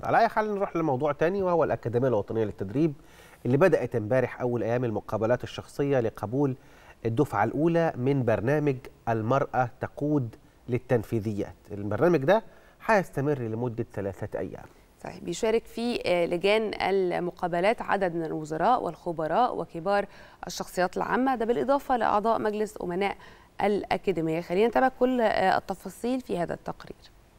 على اي حال نروح لموضوع تاني وهو الاكاديميه الوطنيه للتدريب اللي بدات امبارح اول ايام المقابلات الشخصيه لقبول الدفعه الاولى من برنامج المراه تقود للتنفيذيات البرنامج ده هيستمر لمده ثلاثه ايام صحيح بيشارك في لجان المقابلات عدد من الوزراء والخبراء وكبار الشخصيات العامه ده بالاضافه لاعضاء مجلس امناء الاكاديميه خلينا نتابع كل التفاصيل في هذا التقرير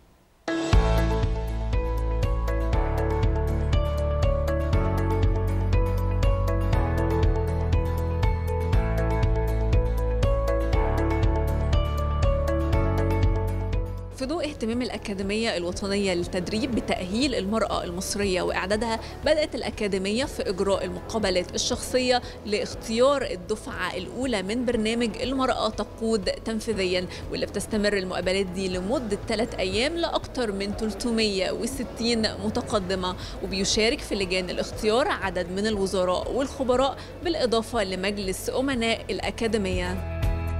في ضوء اهتمام الأكاديمية الوطنية للتدريب بتأهيل المرأة المصرية وإعدادها بدأت الأكاديمية في إجراء المقابلات الشخصية لاختيار الدفعة الأولى من برنامج المرأة تقود تنفيذيا واللي بتستمر المقابلات دي لمدة ثلاث أيام لأكثر من 360 متقدمة وبيشارك في لجان الاختيار عدد من الوزراء والخبراء بالإضافة لمجلس أمناء الأكاديمية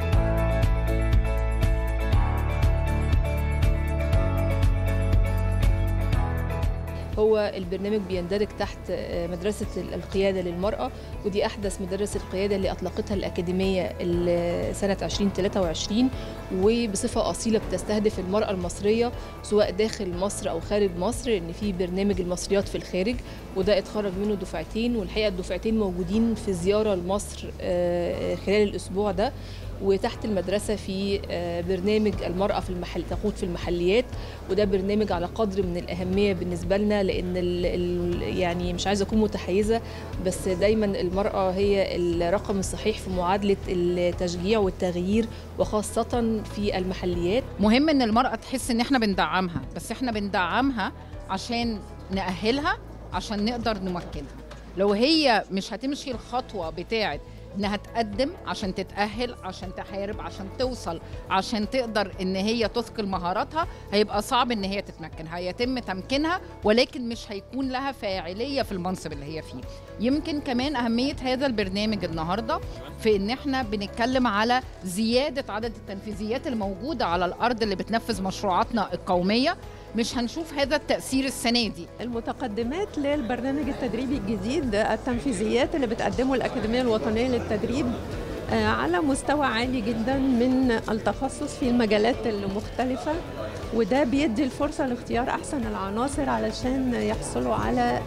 هو البرنامج بيندرج تحت مدرسة القيادة للمرأة ودي أحدث مدرسة القيادة اللي أطلقتها الأكاديمية سنة 2023 وبصفة أصيلة بتستهدف المرأة المصرية سواء داخل مصر أو خارج مصر إن في برنامج المصريات في الخارج وده اتخرج منه دفعتين والحقيقة الدفعتين موجودين في زيارة لمصر خلال الأسبوع ده وتحت المدرسة في برنامج المرأة في المحل تقود في المحليات وده برنامج على قدر من الأهمية بالنسبة لنا لأن ال ال يعني مش عايزة أكون متحيزة بس دايما المرأة هي الرقم الصحيح في معادلة التشجيع والتغيير وخاصة في المحليات مهم إن المرأة تحس إن إحنا بندعمها بس إحنا بندعمها عشان نأهلها عشان نقدر نمكنها لو هي مش هتمشي الخطوة بتاعت انها تقدم عشان تتاهل عشان تحارب عشان توصل عشان تقدر ان هي تثقل مهاراتها هيبقى صعب ان هي تتمكن هيتم تمكينها ولكن مش هيكون لها فاعليه في المنصب اللي هي فيه يمكن كمان اهميه هذا البرنامج النهارده في ان احنا بنتكلم على زياده عدد التنفيذيات الموجوده على الارض اللي بتنفذ مشروعاتنا القوميه مش هنشوف هذا التأثير السنة دي المتقدمات للبرنامج التدريبي الجديد التنفيذيات اللي بتقدمه الأكاديمية الوطنية للتدريب على مستوى عالي جدا من التخصص في المجالات المختلفة وده بيدي الفرصة لاختيار أحسن العناصر علشان يحصلوا على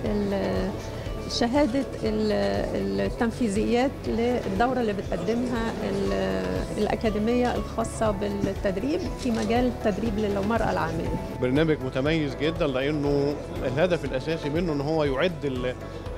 شهادة التنفيذيات للدورة اللي بتقدمها الأكاديمية الخاصة بالتدريب في مجال التدريب للمرأة العاملة برنامج متميز جدا لأنه الهدف الأساسي منه أنه هو يعد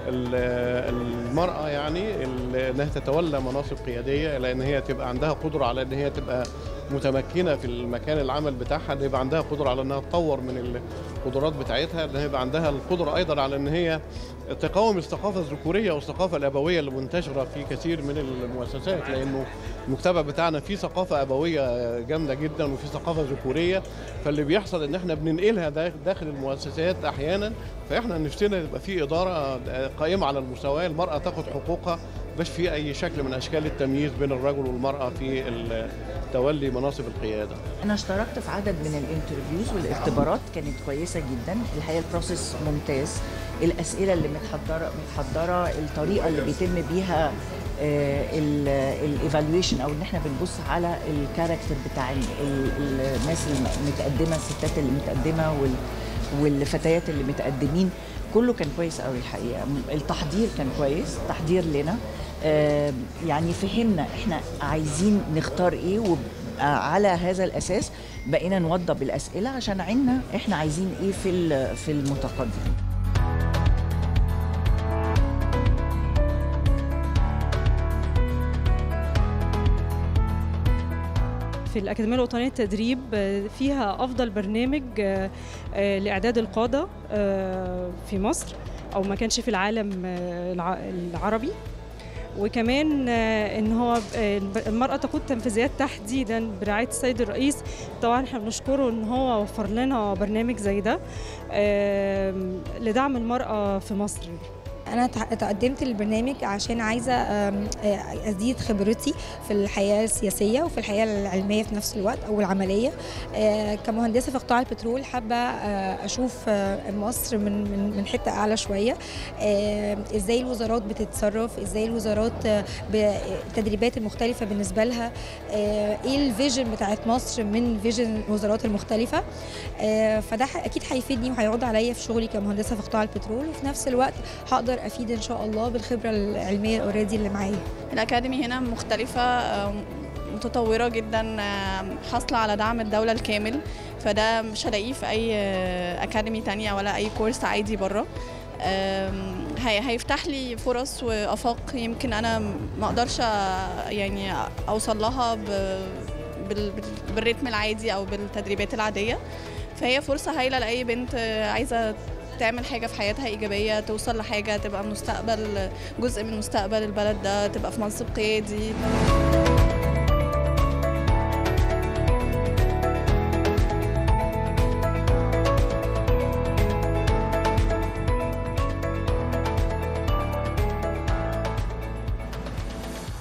المرأة يعني انها تتولى مناصب قيادية لان هي تبقى عندها قدرة على ان هي تبقى متمكنة في المكان العمل بتاعها ان يبقى عندها قدرة على انها تطور من القدرات بتاعتها ان يبقى عندها القدرة ايضا على ان هي تقاوم الثقافة الذكورية والثقافة الابوية اللي منتشرة في كثير من المؤسسات لانه المجتمع بتاعنا فيه ثقافة ابوية جامدة جدا وفي ثقافة ذكورية فاللي بيحصل ان احنا بننقلها داخل المؤسسات احيانا فاحنا نفسنا يبقى في اداره قائمه على المساواه المراه تاخد حقوقها مش في اي شكل من اشكال التمييز بين الرجل والمراه في تولي مناصب القياده. انا اشتركت في عدد من الانترفيوز والاختبارات كانت كويسه جدا، الحقيقه البروسيس ممتاز، الاسئله اللي متحضره متحضره الطريقه اللي بيتم بيها الايفالويشن او ان احنا بنبص على الكاركتر بتاع الناس المتقدمه الستات اللي متقدمه وال والفتيات اللي متقدمين كله كان كويس قوي الحقيقه التحضير كان كويس تحضير لنا آه يعني فهمنا احنا عايزين نختار ايه وعلى هذا الاساس بقينا نوضب الاسئله عشان عنا احنا عايزين ايه في في المتقدم في الأكاديمية الوطنية للتدريب فيها أفضل برنامج لإعداد القادة في مصر أو ما كانش في العالم العربي وكمان ان هو المراه تقود تنفيذيات تحديدا برعايه السيد الرئيس طبعا احنا بنشكره ان هو وفر لنا برنامج زي ده لدعم المراه في مصر انا تع- تقدمت للبرنامج عشان عايزه آم، آه، ازيد خبرتي في الحياه السياسيه وفي الحياه العلميه في نفس الوقت او العمليه آه، كمهندسه في قطاع البترول حابه آه، اشوف آه، مصر من من من حته اعلى شويه آه، ازاي الوزارات بتتصرف ازاي الوزارات آه، ب- التدريبات المختلفه بالنسبه لها آه، ايه الفيجن بتاعت مصر من فيجن الوزارات المختلفه آه، فده ح- اكيد هيفيدني وهيعود عليا في شغلي كمهندسه في قطاع البترول وفي نفس الوقت هقدر افيد ان شاء الله بالخبره العلميه اوريدي اللي معايا الأكاديمي هنا مختلفة آه، متطورة جدا آه، حاصلة على دعم الدولة الكامل فده مش هلاقيه في أي آه، أكاديمي تانية ولا أي كورس عادي بره آم، هي- هيفتح لي فرص وآفاق يمكن أنا ما أقدرش آه، يعني أوصل لها ب- بال- بال- بالريتم العادي أو بالتدريبات العادية فهي فرصة هايلة لأي بنت آه، عايزة تعمل حاجة في حياتها إيجابية توصل لحاجة تبقى مستقبل جزء من مستقبل البلد ده تبقى في منصب قيادي